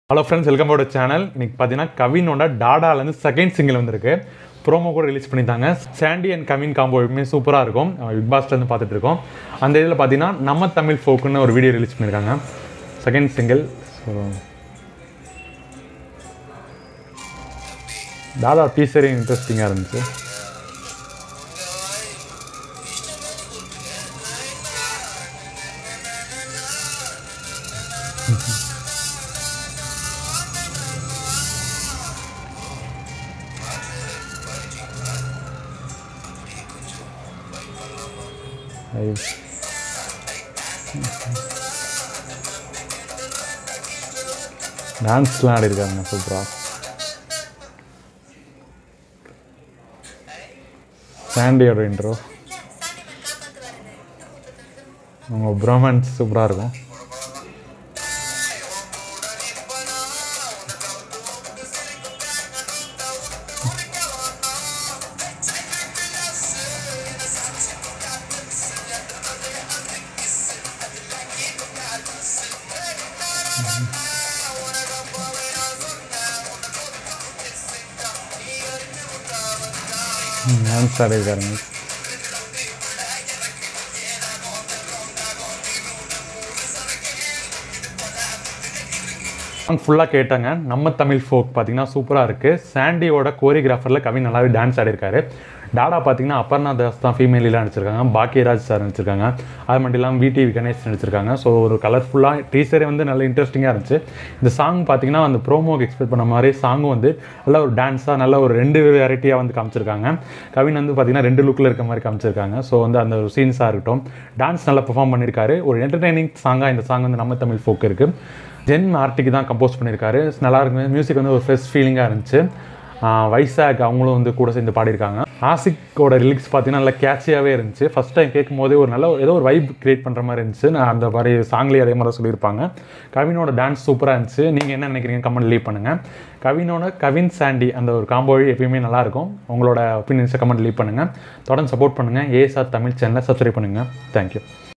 hello friends welcome அவரோட channel இன்னைக்கு பார்த்தீங்கன்னா கவினோட டாடாலேருந்து செகண்ட் சிங்கிள் வந்திருக்கு ப்ரோமோ கூட ரிலீஸ் பண்ணியிருந்தாங்க சாண்டி அண்ட் கவின் காம்போ எப்பவுமே சூப்பராக இருக்கும் பிக் பாஸ்லேருந்து பார்த்துட்டு இருக்கோம் அந்த இதில் பார்த்தீங்கன்னா நம்ம தமிழ் ஃபோக்குன்னு ஒரு வீடியோ ரிலீஸ் பண்ணியிருக்காங்க செகண்ட் சிங்கிள் ஸோ தாதா டீசரே இன்ட்ரெஸ்டிங்காக இருந்துச்சு ஐ- டான்ஸ்லாம் ஆடிருக்காங்க சூப்பராக சாண்டியோட இன்ட்ரோ அவங்க ப்ரோமன்ஸ் சூப்பராக இருக்கும் டான்ஸ் ஆடிருக்காருங்க சாங் ஃபுல்லாக கேட்டாங்க நம்ம தமிழ் ஃபோக் பார்த்தீங்கன்னா சூப்பராக இருக்குது சாண்டியோட கோரியோகிராஃபரில் கவின் நல்லாவே டான்ஸ் ஆடிருக்காரு டாடா பார்த்தீங்கன்னா அபர்ணா தாஸ் தான் ஃபீமேலில் நடிச்சிருக்காங்க பாக்கியராஜ் சார் நடிச்சிருக்காங்க அது மட்டும் இல்லாமல் விடிவி கணேஷ் நடிச்சிருக்காங்க ஸோ ஒரு கலர்ஃபுல்லாக டீசரே வந்து நல்ல இன்ட்ரெஸ்டிங்காக இருந்துச்சு இந்த சாங் பார்த்தீங்கன்னா அந்த ப்ரோமோக்கு எக்ஸ்பெக்ட் பண்ண மாதிரி சாங்கும் வந்து நல்ல ஒரு டான்ஸாக நல்ல ஒரு ரெண்டு வெரைட்டியாக வந்து காமிச்சிருக்காங்க கவின் வந்து பார்த்தீங்கன்னா ரெண்டு லுக்கில் இருக்க மாதிரி காமிச்சிருக்காங்க ஸோ வந்து அந்த ஒரு சீன்ஸாக இருக்கட்டும் டான்ஸ் நல்லா பெர்ஃபார்ம் பண்ணியிருக்காரு ஒரு என்டர்டைனிங் சாங்காக இந்த சாங் வந்து நம்ம தமிழ் ஃபோக் இருக்குது ஜென் ஆர்டிக்கு தான் கம்போஸ் பண்ணியிருக்காரு நல்லா இருக்கு மியூசிக் வந்து ஒரு ஃப்ரெஷ் ஃபீலிங்காக இருந்துச்சு ஆஹ் வைசாக் அவங்களும் வந்து கூட சேர்ந்து பாடியிருக்காங்க ஆசிக்கோட லிரிக்ஸ் பார்த்தீங்கன்னா நல்லா கேட்சியாகவே இருந்துச்சு ஃபஸ்ட் டைம் கேட்கும் போதே ஒரு நல்ல ஏதோ ஒரு வைப் கிரியேட் பண்ணுற மாதிரி இருந்துச்சு நான் அந்த மாதிரி சாங்லேயே அதே மாதிரி தான் சொல்லியிருப்பாங்க கவினோட டான்ஸ் சூப்பராக இருந்துச்சு நீங்கள் என்ன நினைக்கிறீங்க கமெண்ட் லீவ் பண்ணுங்கள் கவினோட கவின் சாண்டி அந்த ஒரு காம்போ எப்பயுமே நல்லாயிருக்கும் உங்களோட ஒப்பீனியன்ஸை கமெண்ட் லீவ் பண்ணுங்கள் தொடர்ந்து சப்போர்ட் பண்ணுங்கள் ஏஎஸ்ஆர் தமிழ் சேனலை சப்ஸ்கிரைப் பண்ணுங்கள் தேங்க்யூ